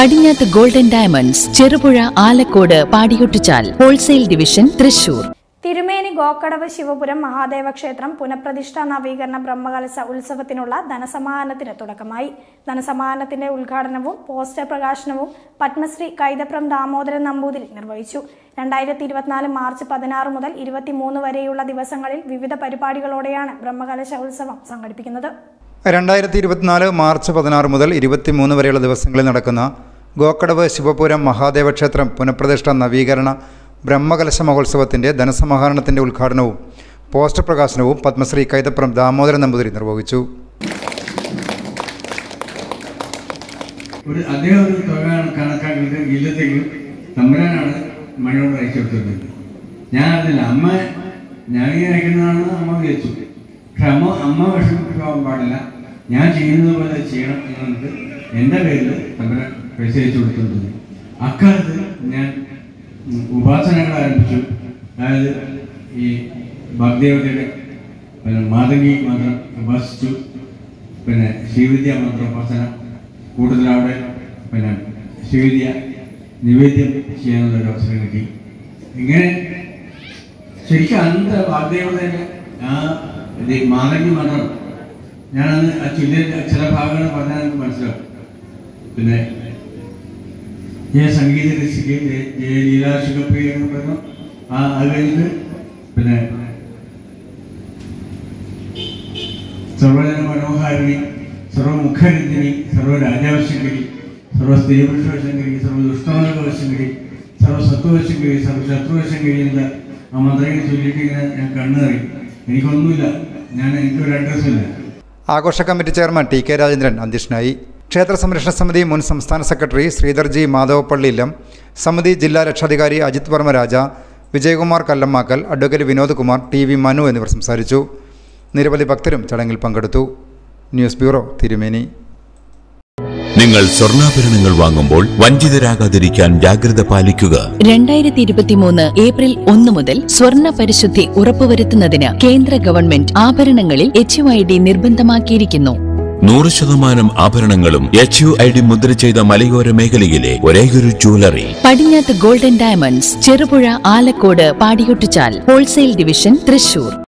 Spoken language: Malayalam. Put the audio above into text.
പടിഞ്ഞാത്ത് ഗോൾഡൻ ഡയമണ്ട്സ് ചെറുപുഴ ആലക്കോട് പാടിയൊട്ടിച്ചാൽ ഹോൾസെയിൽ ഡിവിഷൻ തൃശൂർ തിരുമേനി ഗോക്കടവ് ശിവപുരം മഹാദേവ ക്ഷേത്രം പുനഃപ്രതിഷ്ഠാ നവീകരണ ബ്രഹ്മകലശ ഉത്സവത്തിനുള്ള ധനസമാഹരണത്തിന് തുടക്കമായി ധനസമാഹരണത്തിന്റെ ഉദ്ഘാടനവും പോസ്റ്റർ പ്രകാശനവും പത്മശ്രീ കൈതപ്രം ദാമോദരൻ നമ്പൂതിരി നിർവഹിച്ചു രണ്ടായിരത്തി ഇരുപത്തിനാല് മാർച്ച് പതിനാറ് മുതൽ ഇരുപത്തിമൂന്ന് വരെയുള്ള ദിവസങ്ങളിൽ വിവിധ പരിപാടികളോടെയാണ് ബ്രഹ്മകലശ ഉത്സവം സംഘടിപ്പിക്കുന്നത് രണ്ടായിരത്തി ഇരുപത്തിനാല് മാർച്ച് പതിനാറ് മുതൽ ഇരുപത്തിമൂന്ന് വരെയുള്ള ദിവസങ്ങളിൽ നടക്കുന്ന ഗോക്കടവ് ശിവപുരം മഹാദേവ ക്ഷേത്രം പുനഃപ്രതിഷ്ഠ നവീകരണ ബ്രഹ്മകലശ മഹോത്സവത്തിൻ്റെ ധനസമാഹരണത്തിൻ്റെ ഉദ്ഘാടനവും പോസ്റ്റർ പ്രകാശനവും പത്മശ്രീ കൈതപ്രം ദാമോദരൻ നമ്പൂതിരി നിർവഹിച്ചു ഒരു അദ്ദേഹം ഒരു തുക കണക്കാക്കിയിട്ട് ഇല്ലത്തേക്ക് തമ്പുരാനാണ് മണിയോട് അയച്ചു കൊടുത്തിരുന്നത് ഞാൻ അറിഞ്ഞില്ല അമ്മ ഞാനിങ്ങനെ അയക്കുന്നതാണെന്ന് അമ്മ വിചാരിച്ചു പക്ഷെ അമ്മ അമ്മ വിഷമിപ്പിക്കാൻ പാടില്ല ഞാൻ ചെയ്യുന്നത് പോലെ ചെയ്യണം എന്നുള്ളത് എൻ്റെ പേരിൽ തമ്പുരാൻ പൈസ അയച്ചു കൊടുത്തിട്ടുണ്ട് അക്കാലത്ത് ഞാൻ ഉം, ഉപാസനകൾ ആരംഭിച്ചു അതായത് ഈ ഭഗ്ദേവതയുടെ പിന്നെ മാതങ്കി മന്ത്രം ഉപാസിച്ചു പിന്നെ ശ്രീവിദ്യ മന്ത്രോപാസന കൂടുതൽ അവിടെ പിന്നെ ശ്രീവിദ്യ നിവേദ്യം ചെയ്യാനുള്ള ഒരു അവസരം കിട്ടി ഇങ്ങനെ ശരിക്കും അന്നത്തെ വാഗ്ദേവതയുടെ ആ ഇത് മാതങ്കി മന്ത്രം ഞാനന്ന് ആ ചില ചില ഭാഗങ്ങൾ പറഞ്ഞാൽ എനിക്ക് മനസ്സിലാവും പിന്നെ ജയ സംഗീത രസിക്ക് ജയ- ജയ ലീലാശുഖപ്രിയ എന്ന് പറഞ്ഞു ആ അത് കഴിഞ്ഞിട്ട് പിന്നെ സർവജന മനോഹാരിണി സർവമുഖരഞ്ജിനി സർവരാജാവശങ്കരി സർവ സ്ത്രീപുരുഷവശങ്കരി സർവ ദുഷ്ടമാർഗവശങ്കരി സർവ സത്വവശങ്കരി സർവ ശത്രുവശങ്കരി എന്ന ആ മന്ത്രങ്ങൾ ചൊല്ലിയിട്ട് ഇങ്ങനെ ഞാൻ കണ്ണേറി എനിക്കൊന്നുമില്ല ഞാൻ എനിക്കൊരു അഡ്രസ്സില്ല ആഘോഷ committee chairman T K Rajendran അധ്യക്ഷനായി ക്ഷേത്ര സംരക്ഷണ സമിതി മുൻ സംസ്ഥാന സെക്രട്ടറി ശ്രീധർജി മാധവപ്പള്ളിയിലം സമിതി ജില്ലാ രക്ഷാധികാരി Ajith Varma Raja Vijayakumar Kallammakkal advocate Vinod Kumar T V Manu എന്നിവർ സംസാരിച്ചു നിരവധി ഭക്തരും ചടങ്ങിൽ പങ്കെടുത്തു ന്യൂസ് ബ്യൂറോ തിരുമേനി നിങ്ങൾ സ്വർണ്ണാഭരണങ്ങൾ വാങ്ങുമ്പോൾ വഞ്ചിതരാകാതിരിക്കാൻ ജാഗ്രത പാലിക്കുക രണ്ടായിരത്തി ഇരുപത്തിമൂന്ന് ഏപ്രിൽ ഒന്ന് മുതൽ സ്വർണ്ണ പരിശുദ്ധി ഉറപ്പുവരുത്തുന്നതിന് കേന്ദ്ര ഗവൺമെന്റ് ആഭരണങ്ങളിൽ എച്ച് യു ഐ ഡി നിർബന്ധമാക്കിയിരിക്കുന്നു നൂറ് ശതമാനം ആഭരണങ്ങളും എച്ച് യു ഐ ഡി മുദ്ര ചെയ്ത മലയോര മേഖലയിലെ ഒരേയൊരു jewellery Padinjath golden diamonds Cherupuzha Alakode പാടിയൊട്ടിച്ചാൽ ഹോൾസെയിൽ ഡിവിഷൻ തൃശൂർ